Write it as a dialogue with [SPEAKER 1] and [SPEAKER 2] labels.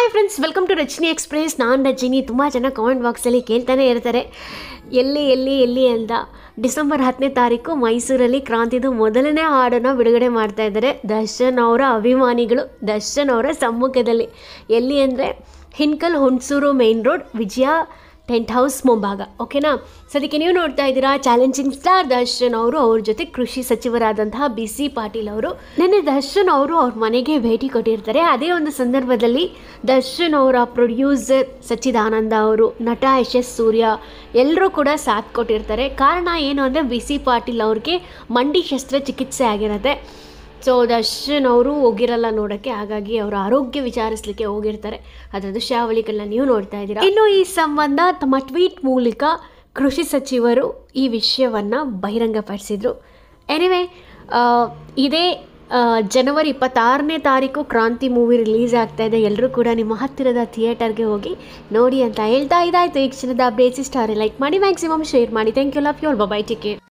[SPEAKER 1] hi friends welcome to Rajani express ನಾನು ರಜನಿ ತುಂಬ ಜನ ಕಾಮೆಂಟ್ ಬಾಕ್ಸಲ್ಲಿ ಕೇಳ್ತಾನೆ ಇರ್ತಾರೆ ಎಲ್ಲಿ ಎಲ್ಲಿ ಎಲ್ಲಿ ಅಂತ ಡಿಸೆಂಬರ್ ಹತ್ತನೇ ತಾರೀಕು ಮೈಸೂರಲ್ಲಿ ಕ್ರಾಂತಿದು ಮೊದಲನೇ ಹಾಡನ್ನು ಬಿಡುಗಡೆ ಮಾಡ್ತಾ ಇದ್ದಾರೆ ದರ್ಶನ್ ಅವರ ಅಭಿಮಾನಿಗಳು ದರ್ಶನ್ ಅವರ ಸಮ್ಮುಖದಲ್ಲಿ ಎಲ್ಲಿ ಅಂದರೆ Hinkal Hunsur main road Vijaya tent house ಮುಂಭಾಗ ಓಕೆನಾ ಸದ್ಯಕ್ಕೆ ನೀವು ನೋಡ್ತಾ ಇದ್ದೀರಾ ಚಾಲೆಂಜಿಂಗ್ ಸ್ಟಾರ್ ದರ್ಶನ್ ಅವರು ಅವ್ರ ಜೊತೆ ಕೃಷಿ ಸಚಿವರಾದಂತಹ ಬಿ ಸಿ ಪಾಟೀಲ್ ಅವರು ನಿನ್ನೆ ದರ್ಶನ್ ಅವರು ಅವ್ರ ಮನೆಗೆ ಭೇಟಿ ಕೊಟ್ಟಿರ್ತಾರೆ ಅದೇ ಒಂದು ಸಂದರ್ಭದಲ್ಲಿ ದರ್ಶನ್ ಅವರ ಪ್ರೊಡ್ಯೂಸರ್ ಸಚ್ಚಿದಾನಂದ ಅವರು ನಟ ಯಶ್ ಎಸ್ ಸೂರ್ಯ ಎಲ್ಲರೂ ಕೂಡ ಸಾಥ್ ಕೊಟ್ಟಿರ್ತಾರೆ ಕಾರಣ ಏನು ಅಂದರೆ ಬಿ ಸಿ ಪಾಟೀಲ್ ಅವ್ರಿಗೆ ಮಂಡಿ ಶಸ್ತ್ರಚಿಕಿತ್ಸೆ ಆಗಿರುತ್ತೆ ಸೊ ದರ್ಶನ್ ಅವರು ಹೋಗಿರಲ್ಲ ನೋಡೋಕ್ಕೆ ಹಾಗಾಗಿ ಅವರ ಆರೋಗ್ಯ ವಿಚಾರಿಸ್ಲಿಕ್ಕೆ ಹೋಗಿರ್ತಾರೆ ಅದರ ದೃಶ್ಯಾವಳಿಗಳನ್ನ ನೀವು ನೋಡ್ತಾ ಇದ್ದೀರಾ ಇನ್ನು ಈ ಸಂಬಂಧ ತಮ್ಮ ಟ್ವೀಟ್ ಮೂಲಕ ಕೃಷಿ ಸಚಿವರು ಈ ವಿಷಯವನ್ನು ಬಹಿರಂಗಪಡಿಸಿದರು ಎನಿವೆ ಇದೇ ಆ, ಜನವರಿ ಇಪ್ಪತ್ತಾರನೇ ತಾರೀಕು ಕ್ರಾಂತಿ ಮೂವಿ ರಿಲೀಸ್ ಆಗ್ತಾ ಇದೆ ಎಲ್ಲರೂ ಕೂಡ ನಿಮ್ಮ ಹತ್ತಿರದ ಥಿಯೇಟರ್ಗೆ ಹೋಗಿ ನೋಡಿ ಅಂತ ಹೇಳ್ತಾ ಇದಾಯಿತು ಈ ಕ್ಷಣದ ಅಪ್ಡೇಟ್ಸ್ ಇಷ್ಟ ಲೈಕ್ ಮಾಡಿ ಮ್ಯಾಕ್ಸಿಮಮ್ ಶೇರ್ ಮಾಡಿ thank you love you bye TK